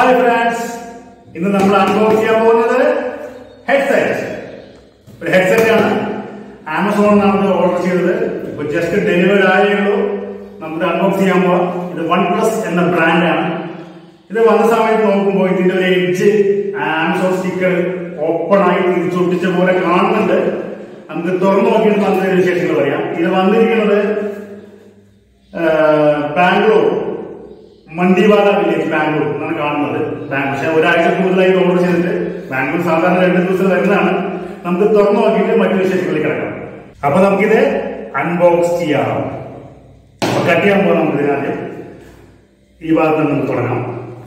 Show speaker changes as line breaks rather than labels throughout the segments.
Hi friends ഇന്ന് നമ്മൾ unbox ചെയ്യാൻ പോകുന്നത് ഹെഡ്സെറ്റ് ഒരു ഹെഡ്സെറ്റ് ആണ് ആമസോണിൽ നിന്നാണ് ഓർഡർ ചെയ്തത് ഇപ്പൊ ജസ്റ്റ് ഡെലിവറി ആയേ ഉള്ളൂ നമുക്ക് അൺബോക്സ് ചെയ്യാൻ പോവാം ഇത് വൺ പ്ലസ് എന്ന ബ്രാൻഡാണ് ഇത് വന്ന സമയത്ത് നോക്കുമ്പോൾ ഇതിന്റെ ഒരു എഡ്ജ് ആമസോൺ സ്റ്റിക്കർ ഓപ്പൺ ആയി തിരിച്ചൊട്ടിച്ച പോലെ കാണുന്നുണ്ട് നമുക്ക് തുറന്നു നോക്കിയിട്ട് നമുക്ക് വിശേഷങ്ങൾ പറയാം ഇത് വന്നിരിക്കുന്നത് ആഹ്, ബാംഗ്ലൂർ മണ്ടിവാല വില്ലേജ് ബാംഗ്ലൂർ എന്നാണ് കാണുന്നത് ബാംഗ്ലൂർ പക്ഷെ ഒരാഴ്ച കൂടുതലായി ഓർഡർ ചെയ്തിട്ട് ബാംഗ്ലൂർ സാധാരണ രണ്ട് ദിവസം വരുന്നതാണ് നമുക്ക് തുറന്നു നോക്കിയിട്ട് മറ്റു വിശേഷങ്ങളിൽ കിടക്കാം അപ്പൊ നമുക്കിത് അൺബോക്സ് ചെയ്യാം അപ്പൊ കട്ട് ചെയ്യാൻ പോകാം നമുക്ക് ഇതിനാദ്യം ഈ ഭാഗത്ത് നിന്ന് നമുക്ക് തുടങ്ങാം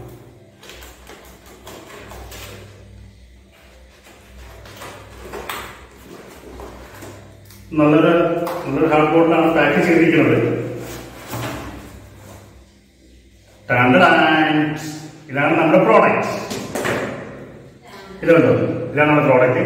നല്ലൊരു നല്ലൊരു ഹാർഡ് ബോർഡിലാണ് പാക്ക് ചെയ്തിരിക്കുന്നത് ടാൻഡടാൻ. ഇതാണ് നമ്മുടെ പ്രോഡക്റ്റ് ഇതുണ്ടോ ഇതാണ് നമ്മുടെ പ്രോഡക്റ്റ്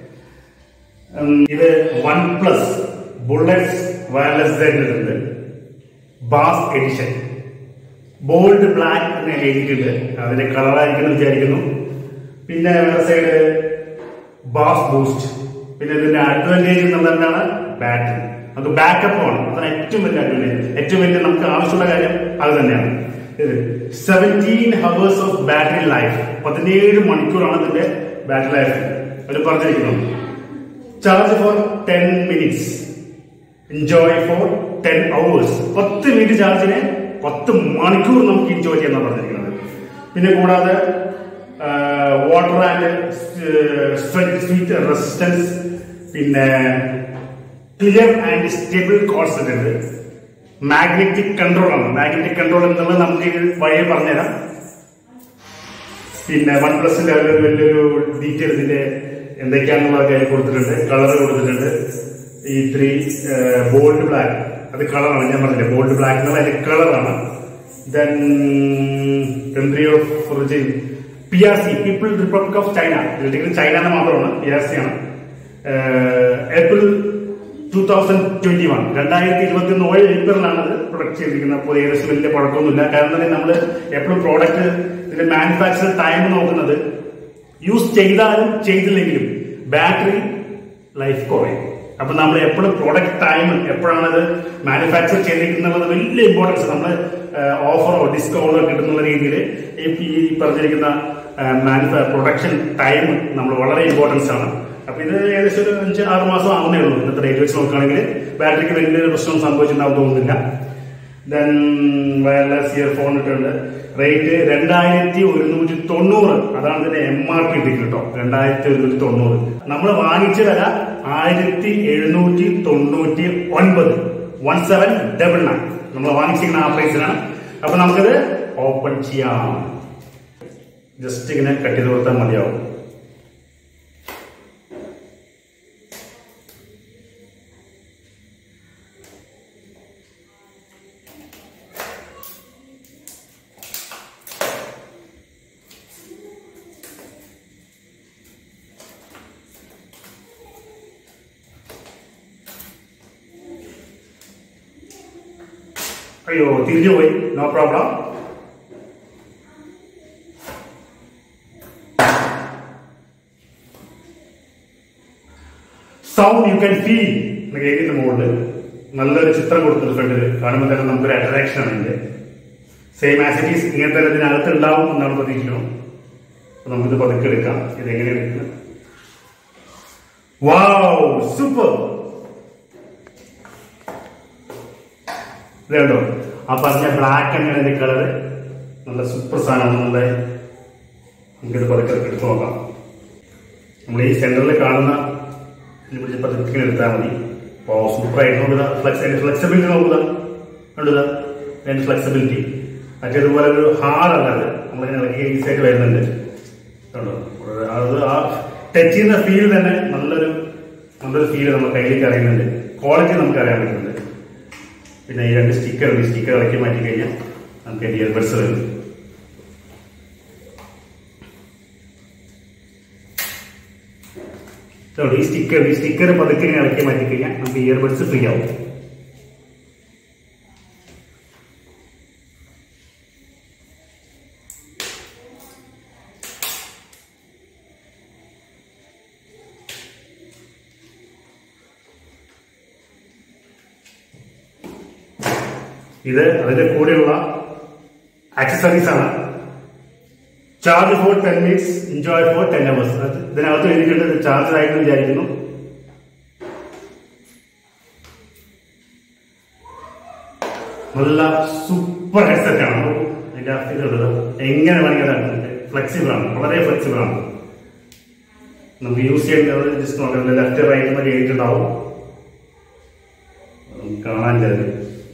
ഇത് വൺ പ്ലസ് ബുള്ളറ്റ്സ് വയർലെസ് ഉണ്ട് ബാസ് എഡിഷൻ ബോൾഡ് ബ്ലാക്ക് എന്ന് എഴുതിയിട്ടുണ്ട് അതിന്റെ കളറായിരിക്കും വിചാരിക്കുന്നു പിന്നെ വേറെ സൈഡ് ബാസ് ബൂസ്റ്റ് പിന്നെ ഇതിന്റെ അഡ്വാൻറ്റേജ് എന്നുള്ളതാണ് ബാറ്ററി നമുക്ക് ബാക്കപ്പ് ആണ് അതാണ് ഏറ്റവും വലിയ അഡ്വാൻറ്റേജ് ഏറ്റവും വലിയ നമുക്ക് ആവശ്യമുള്ള കാര്യം അത് തന്നെയാണ് ഇത് seventeen hours of battery life പതിനേഴ് മണിക്കൂറാണ് ഇതിന്റെ ബാറ്ററി ലൈഫ് അവർ പറഞ്ഞിരിക്കുന്നത് charge for ten minutes enjoy for ten hours പത്ത് മിനിറ്റ് ചാർജിന് പത്ത് മണിക്കൂർ നമുക്ക് എൻജോയ് ചെയ്യാൻ പറഞ്ഞിരിക്കുന്നത് പിന്നെ കൂടാതെ വാട്ടർ ആൻഡ് സ്വീറ്റ് റെസിസ്റ്റൻസ് പിന്നെ ക്ലിയർ ആൻഡ് സ്റ്റേബിൾ കോൺസെപ്റ്റ് ഉണ്ട് മാഗ്നറ്റിക് കൺട്രോൾ ആണ് മാഗ്നറ്റിക് കൺട്രോൾ എന്നുള്ളത് നമുക്ക് ഇത് വഴിയെ പറഞ്ഞുതരാം പിന്നെ വൺ പ്ലസിന്റെ ഒരു വലിയൊരു ഡീറ്റെയിൽ ഇതിന്റെ എന്തൊക്കെയാണെന്നുള്ള കാര്യം കൊടുത്തിട്ടുണ്ട് കളർ കൊടുത്തിട്ടുണ്ട് ഈ ത്രീ ബോൾഡ് ബ്ലാക്ക് അത് കളറാണ് ഞാൻ പറഞ്ഞില്ലേ ബോൾഡ് ബ്ലാക്ക് എന്നുള്ള അതിന്റെ കളറാണ് then country of origin P R C people republic of China ഇതിൽ ചൈന എന്ന് മാത്രമാണ് പി ആർ സി ആണ് April two thousand twenty one രണ്ടായിരത്തി ഇരുപത്തി ഒന്ന് ഏപ്രിലാണ് ഇത് പ്രൊഡക്റ്റ് ചെയ്തിരിക്കുന്നത് അപ്പോൾ ഏകദേശം വലിയ കുഴപ്പമൊന്നുമില്ല കാരണം തന്നെ നമ്മൾ എപ്പോഴും പ്രോഡക്റ്റ് ഇതിന്റെ മാനുഫാക്ചർ ടൈം നോക്കുന്നത് യൂസ് ചെയ്താലും ചെയ്തില്ലെങ്കിലും ബാറ്ററി ലൈഫ് കുറയും അപ്പൊ നമ്മൾ എപ്പോഴും പ്രോഡക്റ്റ് ടൈം എപ്പോഴാണ് ഇത് മാനുഫാക്ചർ ചെയ്തിരിക്കുന്നത് വലിയ ഇമ്പോർട്ടൻസ് നമ്മൾ ഓഫറോ ഡിസ്കൗണ്ടോ കിട്ടുന്നുള്ള രീതിയിൽ ഈ ഈ പറഞ്ഞിരിക്കുന്ന മാനുഫാ പ്രൊഡക്ഷൻ ടൈം നമ്മൾ വളരെ ഇമ്പോർട്ടൻസ് ആണ് അപ്പൊ ഇത് ഏകദേശം ഒരു അഞ്ച് ആറ് മാസം ആവുന്നേ ഉള്ളൂ ഇന്നത്തെ റേറ്റ് വെച്ച് നോക്കുകയാണെങ്കിൽ ബാറ്ററിക്ക് വലിയൊരു പ്രശ്നം സംഭവിച്ചിട്ടുണ്ടാവും തോന്നുന്നില്ല ദെൻ വയർലെസ് ഇയർഫോൺ ഇട്ടുണ്ട് റേറ്റ് രണ്ടായിരത്തി ഒരുന്നൂറ്റി തൊണ്ണൂറ് അതാണ് ഇതിന്റെ എം ആർ പി ഇട്ടിട്ട് കേട്ടോ രണ്ടായിരത്തി ഒരുന്നൂറ്റി തൊണ്ണൂറ് നമ്മൾ വാങ്ങിച്ച വില ആയിരത്തി എഴുന്നൂറ്റി തൊണ്ണൂറ്റി ഒൻപത് വൺ സെവൻ ഡബിൾ നയൻ നമ്മൾ വാങ്ങിച്ചിരിക്കുന്ന ആ പ്രൈസിനാണ് അപ്പൊ നമുക്കിത് ഓപ്പൺ ചെയ്യാം ജസ്റ്റ് ഇങ്ങനെ കട്ട് ചെയ്ത് കൊടുത്താൽ മതിയാവും അയ്യോ തിരിഞ്ഞു പോയി no problem sound you can feel എഴുതിന്റെ മുകളിൽ നല്ലൊരു ചിത്രം കൊടുത്തത് ഫ്രണ്ടിൽ കാണുമ്പോൾ തന്നെ നമുക്കൊരു അട്രാക്ഷൻ ആണ് ഇതിന്റെ സെയിം ആസിറ്റീസ് ഇങ്ങനത്തെ ഇതിനകത്ത് ഉണ്ടാവും എന്നാണ് പ്രതീക്ഷിക്കണം അപ്പൊ നമുക്കിത് പതുക്കെ എടുക്കാം ഇത് എങ്ങനെ എടുക്കുക വാവ് സൂപ്പർ ഇതുണ്ടോ ആ പറഞ്ഞ ബ്ലാക്ക് തന്നെയാണ് ഇതിന്റെ കളർ നല്ല സൂപ്പർ സാധനമാണ് നല്ല നമുക്കിത് പതുക്കെ എടുത്ത് നോക്കാം നമ്മൾ ഈ സെന്ററിൽ കാണുന്ന ഇതിൽ പിടിച്ച് പതുക്കെ എടുത്താൽ മതി അപ്പോൾ സൂപ്പർ ആയിട്ട് ഫ്ലെക്സ് അതിന്റെ ഫ്ലെക്സിബിലിറ്റി നോക്കുക കണ്ടുക അതിന്റെ ഫ്ലെക്സിബിലിറ്റി മറ്റേതുപോലെ ഒരു ഹാർഡ് അല്ല അത് നമ്മളിങ്ങനെ ഇളക്കി ഈസി ആയിട്ട് വരുന്നുണ്ട് കണ്ടോ അത് ആ ടച്ച് ചെയ്യുന്ന ഫീൽ തന്നെ നല്ലൊരു നല്ലൊരു ഫീൽ നമ്മുടെ കയ്യിലേക്ക് അറിയുന്നുണ്ട് ക്വാളിറ്റി നമുക്ക് അറിയാൻ പറ്റുന്നുണ്ട് പിന്നെ ഈ രണ്ട് സ്റ്റിക്കർ ഈ സ്റ്റിക്കർ ഇളക്കി മാറ്റി കഴിഞ്ഞാൽ നമുക്ക് ഇയർ ബഡ്സ് വരും ഇതുണ്ട് ഈ സ്റ്റിക്കർ ഈ സ്റ്റിക്കർ പതുക്കെ ഇങ്ങനെ ഇളക്കി മാറ്റി കഴിഞ്ഞാൽ നമുക്ക് ഇയർ ബഡ്സ് ഫ്രീ ആവും ഇത് അതിന്റെ കൂടെയുള്ള ആക്സസറീസ് ആണ് charge for ten minutes enjoy for ten hours ഇതിനകത്ത് എഴുതിയിട്ടുണ്ട് ചാർജ് ആയിട്ട് വിചാരിക്കുന്നു നല്ല സൂപ്പർ ഹെഡ്സെറ്റ് ആണ് അതിന്റെ ഇതുള്ളത് എങ്ങനെ വേണമെങ്കിൽ ഫ്ലെക്സിബിൾ ആണ് വളരെ ഫ്ലെക്സിബിൾ ആണ് നമുക്ക് യൂസ് ചെയ്യുന്നത് ജസ്റ്റ് നോക്കാം ലെഫ്റ്റ് റൈറ്റ് എന്നൊക്കെ എഴുതിയിട്ടുണ്ടാവും നമുക്ക് കാണാൻ കഴിയും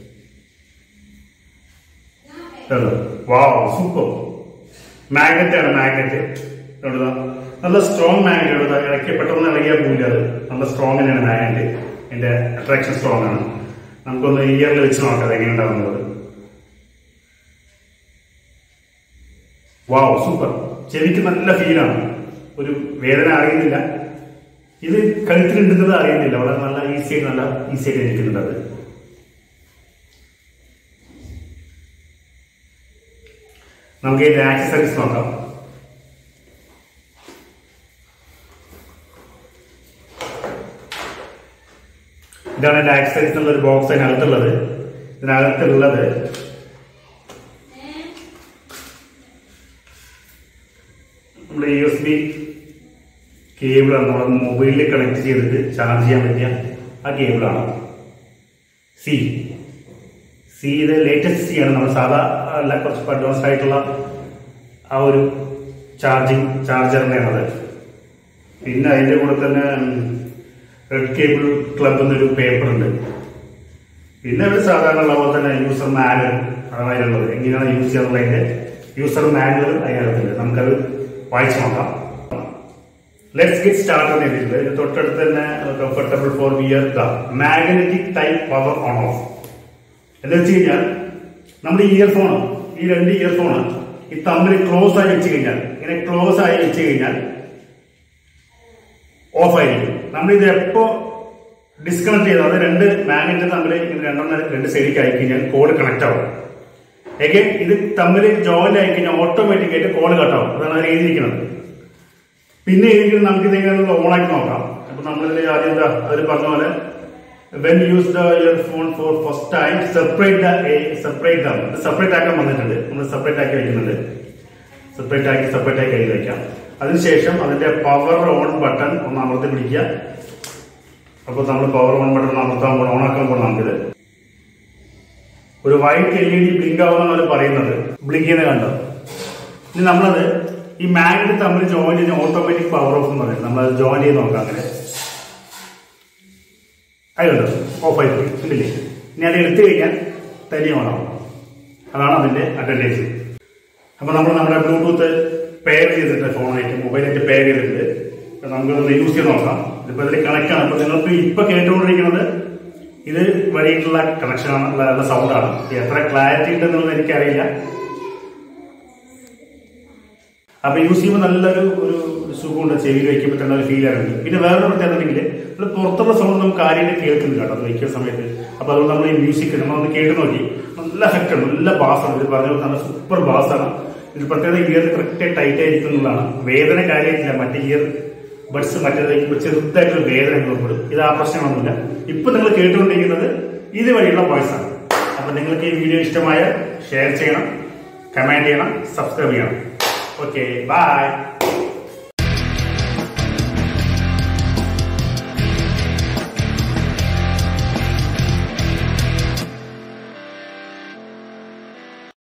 വാവ് സൂപ്പർ മാഗ്നറ്റ് ആണ് മാഗ്നറ്റ് എവിടുന്ന നല്ല സ്ട്രോങ് മാഗ്നറ്റ് എവിടുന്ന ഇടയ്ക്ക് പെട്ടെന്ന് ഇളകിയാൽ പോകില്ല അത് നല്ല സ്ട്രോങ് തന്നെയാണ് മാഗ്നറ്റ് അതിന്റെ അട്രാക്ഷൻ സ്ട്രോങ് ആണ് നമുക്കൊന്ന് ഇയറിൽ വെച്ച് നോക്കാം അത് എങ്ങനെ ഉണ്ടാവുന്നത് വാവ് സൂപ്പർ ചെവിക്ക് നല്ല ഫീലാണ് ഒരു വേദന അറിയുന്നില്ല ഇത് കഴുത്തിലുണ്ടെന്നത് അറിയുന്നില്ല വളരെ നല്ല ഈസി ആയിട്ട് നല്ല ഈസി ആയിട്ട് ഇരിക്കുന്നുണ്ട് അത് നമുക്ക് ഇതിന്റെ ആക്സസറീസ് നോക്കാം ഇതാണ് എന്റെ ആക്സസറീസ് എന്നുള്ള ഒരു ബോക്സ് അതിനകത്തുള്ളത് ഇതിനകത്തുള്ളത് നമ്മുടെ യു എസ് ബി കേബിളാണ് നമ്മുടെ മൊബൈലിൽ കണക്ട് ചെയ്തിട്ട് ചാർജ് ചെയ്യാൻ പറ്റിയ ആ കേബിളാണ് സി സി ഇത് ലേറ്റസ്റ്റ് സി ആണ് നമ്മൾ സാധാ അല്ല കുറച്ച് അഡ്വാൻസ്ഡ് ആയിട്ടുള്ള ആ ഒരു ചാർജിങ് ചാർജറിനെയാണത് പിന്നെ അതിന്റെ കൂടെ തന്നെ റെഡ് കേബിൾ ക്ലബ് എന്നൊരു പേപ്പർ ഉണ്ട് പിന്നെ ഒരു സാധാരണ ഉള്ള പോലെ തന്നെ യൂസർ മാനുവൽ അതാണ് അതിലുള്ളത് എങ്ങനെയാണ് യൂസ് ചെയ്യാന്നുള്ളതിന്റെ യൂസർ മാനുവൽ അതിനകത്തുണ്ട് നമുക്കത് വായിച്ചു നോക്കാം ലെറ്റ്സ് ഗെറ്റ് സ്റ്റാർട്ട് എന്ന് എഴുതിയിട്ടുണ്ട് ഇത് തൊട്ടടുത്ത് തന്നെ comfortable for wear the magnetic type power on off എന്ന് വെച്ച് കഴിഞ്ഞാൽ നമ്മുടെ ഇയർഫോൺ ഈ രണ്ട് ഇയർഫോൺ ഈ തമ്മിൽ ക്ലോസ് ആയി വെച്ച് കഴിഞ്ഞാൽ ഇങ്ങനെ ക്ലോസ് ആയി വെച്ച് കഴിഞ്ഞാൽ ഓഫ് ആയിരിക്കും നമ്മൾ ഇത് എപ്പോ ഡിസ്കണക്ട് ചെയ്തോ അത് രണ്ട് മാഗ്നറ്റ് തമ്മിൽ ഇങ്ങനെ രണ്ടെണ്ണം രണ്ട് സൈഡിലേക്ക് ആയി കഴിഞ്ഞാൽ കോഡ് കണക്ട് ആവും എഗൈൻ ഇത് തമ്മിൽ ജോയിൻ ആയി കഴിഞ്ഞാൽ ഓട്ടോമാറ്റിക് ആയിട്ട് കോഡ് കട്ടാവും അതാണ് അതിൽ എഴുതിയിരിക്കുന്നത് പിന്നെ എഴുതിയിരിക്കുന്നത് നമുക്ക് ഇതെങ്ങനെ ഓൺ ആക്കി നോക്കാം അപ്പൊ നമ്മളിതിൽ ആദ്യം എന്താ അതിൽ പറഞ്ഞ പോലെ when use the earphone for first time separate separate them separate ആക്കാൻ വന്നിട്ടുണ്ട് നമ്മൾ സെപ്പറേറ്റ് ആക്കി വെക്കുന്നുണ്ട് സെപ്പറേറ്റ് ആക്കി സെപ്പറേറ്റ് ആക്കി കയ്യിൽ വെക്കാം അതിനുശേഷം അതിന്റെ പവർ ഓൺ ബട്ടൺ ഒന്ന് അമർത്തി പിടിക്കുക അപ്പൊ നമ്മൾ പവർ ഓൺ ബട്ടൺ അമർത്താൻ പോകണം ഓൺ ആക്കാൻ പോകണം നമുക്കിത് ഒരു white L E D blink ആവുമെന്നാണ് അവർ പറയുന്നത് ബ്ലിങ്ക് ചെയ്യുന്നത് കണ്ടോ ഇനി നമ്മളത് ഈ മാഗ്നറ്റ് തമ്മിൽ ജോയിൻ ചെയ്ത് ഓട്ടോമാറ്റിക് പവർ ഓഫ് എന്ന് പറയും നമ്മളത് ജോയിൻ ചെയ്ത് നോക്കാം അങ്ങനെ അതുണ്ട് ഓഫ് ആയി പോയി ഉണ്ടല്ലേ ഇനി അത് എടുത്തു കഴിഞ്ഞാൽ തനിയെ ഓണാവും അതാണ് അതിന്റെ അഡ്വാൻറ്റേജ് അപ്പൊ നമ്മൾ നമ്മുടെ ബ്ലൂടൂത്ത് പെയർ ചെയ്തിട്ട് ഫോണായിട്ട് മൊബൈലായിട്ട് പെയർ ചെയ്തിട്ടുണ്ട് അപ്പൊ നമുക്കൊന്ന് യൂസ് ചെയ്ത് നോക്കാം ഇതിപ്പോ ഇതിൽ കണക്ട് ആണ് അപ്പൊ നിങ്ങൾക്ക് ഇപ്പൊ കേട്ടുകൊണ്ടിരിക്കുന്നത് ഇത് വഴിയിട്ടുള്ള കണക്ഷൻ ആണ് നല്ല സൗണ്ടാണ് എത്ര ക്ലാരിറ്റി ഉണ്ടെന്നുള്ളത് എനിക്കറിയില്ല അപ്പൊ യൂസ് ചെയ്യുമ്പോൾ നല്ലൊരു ഒരു സുഖമുണ്ട് ചെവിയിൽ വയ്ക്കുമ്പോൾ തന്നെ ഒരു ഫീൽ ആണ് പിന്നെ വേറൊരു പ്രത്യേകത ഉണ്ടെങ്കിൽ നമ്മൾ പുറത്തുള്ള സൗണ്ട് നമുക്ക് കാര്യമായിട്ട് കേൾക്കുന്നില്ല കേട്ടോ അത് വയ്ക്കുന്ന സമയത്ത് അപ്പൊ അതുകൊണ്ട് നമ്മൾ ഈ മ്യൂസിക് നമ്മളൊന്ന് കേട്ട് നോക്കി നല്ല എഫക്റ്റ് ഉണ്ട് നല്ല ബാസാണ് ഇത് പറഞ്ഞ പോലെ നല്ല സൂപ്പർ ബാസാണ് ഇത് പ്രത്യേകത ഇയർ കറക്റ്റ് ടൈറ്റ് ആയിരിക്കും എന്നുള്ളതാണ് വേദന കാര്യമായിട്ടില്ല മറ്റേ ഇയർ ബഡ്സ് മറ്റേത് വയ്ക്കുമ്പോൾ ചെറുതായിട്ടൊരു വേദന അനുഭവപ്പെടും ഇത് ആ പ്രശ്നമൊന്നുമില്ല ഇപ്പൊ നിങ്ങൾ കേട്ടുകൊണ്ടിരിക്കുന്നത് ഇതുവഴിയുള്ള വോയിസ് ആണ് അപ്പൊ നിങ്ങൾക്ക് ഈ വീഡിയോ ഇഷ്ടമായ ഷെയർ ചെയ്യണം കമന്റ് ചെയ്യണം സബ്സ്ക്രൈബ് ചെയ്യണം ഓക്കെ ബൈ